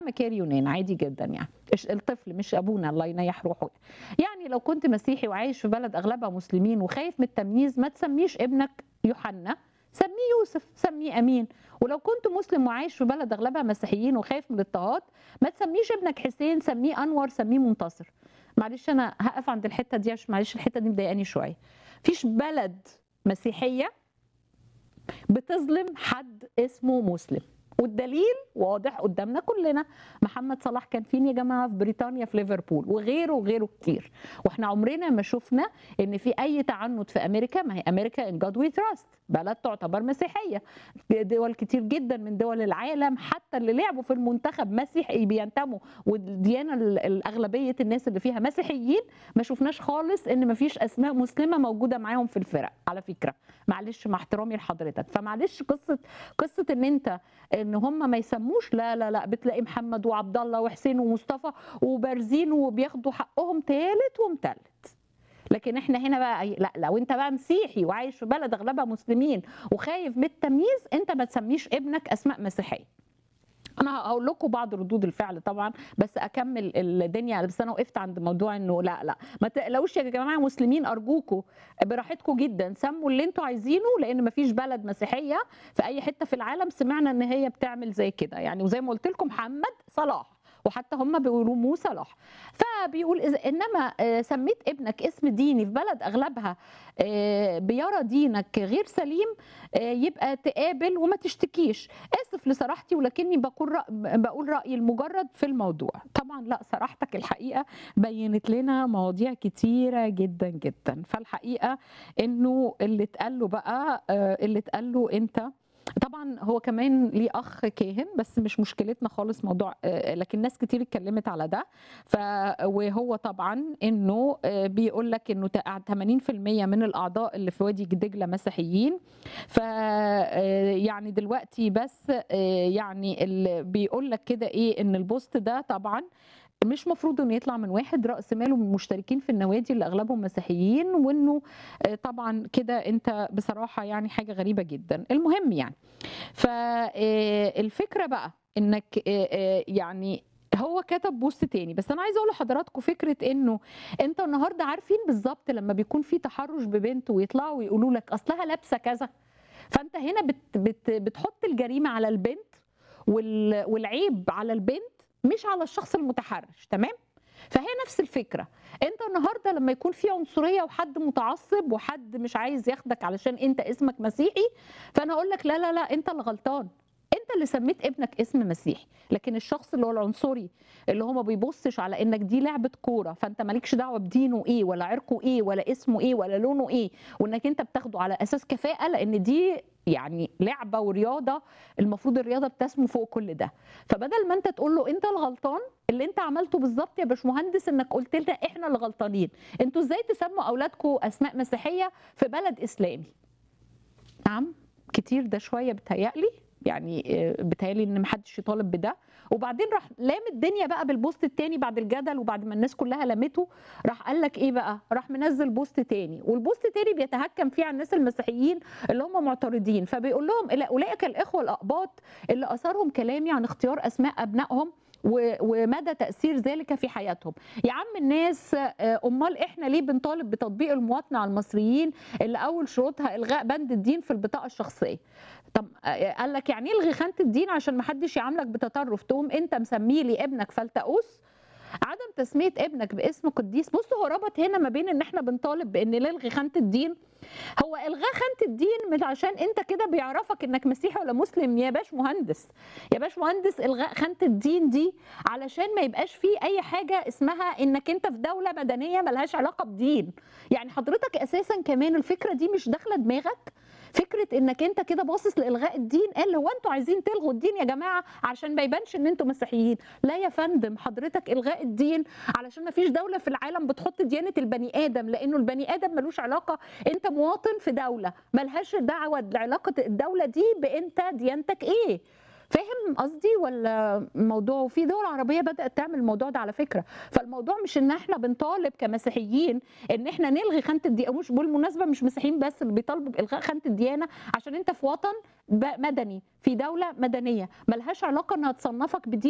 مكاري يونان عادي جدا يعني إيش- الطفل مش ابونا الله ينيح روحه يعني لو كنت مسيحي وعايش في بلد اغلبها مسلمين وخايف من التمييز ما تسميش ابنك يوحنا سميه يوسف سميه امين ولو كنت مسلم وعايش في بلد اغلبها مسيحيين وخايف من الاضطهاد ما تسميش ابنك حسين سميه انور سميه منتصر معلش انا هقف عند الحته دي عشان معلش الحته دي مضايقاني شويه فيش بلد مسيحيه بتظلم حد اسمه مسلم والدليل واضح قدامنا كلنا محمد صلاح كان فين يا جماعه في بريطانيا في ليفربول وغيره وغيره كتير واحنا عمرنا ما شفنا ان في اي تعنت في امريكا ما هي امريكا ان جاد وي تراست بلد تعتبر مسيحيه دول كتير جدا من دول العالم حتى اللي لعبوا في المنتخب مسيحي بينتموا والديانه ال- الاغلبيه الناس اللي فيها مسيحيين ما شفناش خالص ان ما فيش اسماء مسلمه موجوده معاهم في الفرق على فكره معلش مع احترامي لحضرتك فمعلش قصه قصه ان انت ان هم ما يسموش لا لا لا بتلاقي محمد وعبد الله وحسين ومصطفى وبارزين وبياخدوا حقهم تالت ومتلت لكن احنا هنا بقى لا لو انت بقى مسيحي وعايش في بلد اغلبها مسلمين وخايف من التمييز انت ما تسميش ابنك اسماء مسيحيه انا هقول لكم بعض ردود الفعل طبعا بس اكمل الدنيا بس انا وقفت عند موضوع انه لا لا ما تقلقوش يا جماعه مسلمين ارجوكم براحتكم جدا سموا اللي انتوا عايزينه لان ما فيش بلد مسيحيه في اي حته في العالم سمعنا ان هي بتعمل زي كده يعني وزي ما قلت لكم محمد صلاح وحتى هم بيقولوا مو صلاح فبيقول إذا انما آه، سميت ابنك اسم ديني في بلد اغلبها آه، بيرى دينك غير سليم آه، يبقى تقابل وما تشتكيش اسف لصراحتي ولكني بقول رأ... بقول رايي المجرد في الموضوع طبعا لا صراحتك الحقيقه بينت لنا مواضيع كتيره جدا جدا فالحقيقه انه اللي اتقال له بقى آه، اللي اتقال له انت طبعا هو كمان ليه اخ كاهن بس مش مشكلتنا خالص موضوع آه، لكن ناس كتير اتكلمت على ده ف وهو طبعا انه آه، بيقول لك انه تق- 80% من الاعضاء اللي في وادي دجله مسيحيين ف آه، يعني دلوقتي بس آه، يعني اللي بيقول لك كده ايه ان البوست ده طبعا مش مفروض انه يطلع من واحد راس ماله من المشتركين في النوادي اللي اغلبهم مسيحيين وانه آه، طبعا كده انت بصراحه يعني حاجه غريبه جدا المهم يعني فالفكره بقى انك آه، آه، يعني هو كتب بوست تاني بس انا عايزه اقول لحضراتكم فكره انه انت النهارده عارفين بالظبط لما بيكون في تحرش ببنت ويطلعوا ويقولوا لك اصلها لابسه كذا فانت هنا بت بت بتحط الجريمه على البنت وال والعيب على البنت مش على الشخص المتحرش تمام فهي نفس الفكره انت النهارده لما يكون في عنصريه وحد متعصب وحد مش عايز ياخدك علشان انت اسمك مسيحي فانا اقول لك لا لا لا انت اللي غلطان انت اللي سميت ابنك اسم مسيحي لكن الشخص اللي هو العنصري اللي هو ما بيبصش على انك دي لعبه كوره فانت مالكش دعوه بدينه ايه ولا عرقه ايه ولا اسمه ايه ولا لونه ايه وانك انت بتاخده على اساس كفاءه لان دي يعني لعبه ورياضه المفروض الرياضه بتسمو فوق كل ده فبدل ما انت تقول له انت الغلطان اللي انت عملته بالظبط يا باشمهندس انك قلت لنا احنا اللي غلطانين انتوا ازاي تسموا اولادكم اسماء مسيحيه في بلد اسلامي نعم كتير ده شويه بتهيألي يعني آه، بتهيألي ان محدش يطالب بده وبعدين راح لام الدنيا بقى بالبوست التاني بعد الجدل وبعد ما الناس كلها لمته راح قال لك ايه بقى راح منزل بوست تاني والبوست التاني بيتهكم فيه على الناس المسيحيين اللي هم معترضين فبيقول لهم إلى اولئك الاخوه الاقباط اللي اثارهم كلامي عن اختيار اسماء ابنائهم و- ومدى تاثير ذلك في حياتهم يا عم الناس آه، امال احنا ليه بنطالب بتطبيق المواطنه على المصريين اللي اول شروطها الغاء بند الدين في البطاقه الشخصيه طب آه، قال لك يعني إيه الغي خانه الدين عشان ما حدش يعاملك بتطرف تقوم انت مسميه لي ابنك فلتقوس عدم تسميه ابنك باسم قديس بص هو ربط هنا ما بين ان احنا بنطالب بان نلغي خانه الدين هو الغاء خانه الدين مش عشان انت كده بيعرفك انك مسيحي ولا مسلم يا باش مهندس يا باش مهندس الغاء خانه الدين دي علشان ما يبقاش فيه اي حاجه اسمها انك انت في دوله مدنيه ملهاش علاقه بدين يعني حضرتك اساسا كمان الفكره دي مش داخله دماغك فكره انك انت كده باصص لالغاء الدين قال هو انتوا عايزين تلغوا الدين يا جماعه عشان ما يبانش ان انتوا مسيحيين لا يا فندم حضرتك الغاء الدين علشان ما فيش دوله في العالم بتحط ديانه البني ادم لانه البني ادم ملوش علاقه انت مواطن في دوله ملهاش دعوه علاقه الدوله دي بانت ديانتك ايه فاهم قصدي ولا موضوع في دول عربيه بدات تعمل الموضوع ده على فكره فالموضوع مش ان احنا بنطالب كمسيحيين ان احنا نلغي خانه الديانه مش بالمناسبه مش مسيحيين بس اللي بيطالبوا بالغاء خانه الديانه عشان انت في وطن ب- مدني في دوله مدنيه ملهاش علاقه انها تصنفك بدين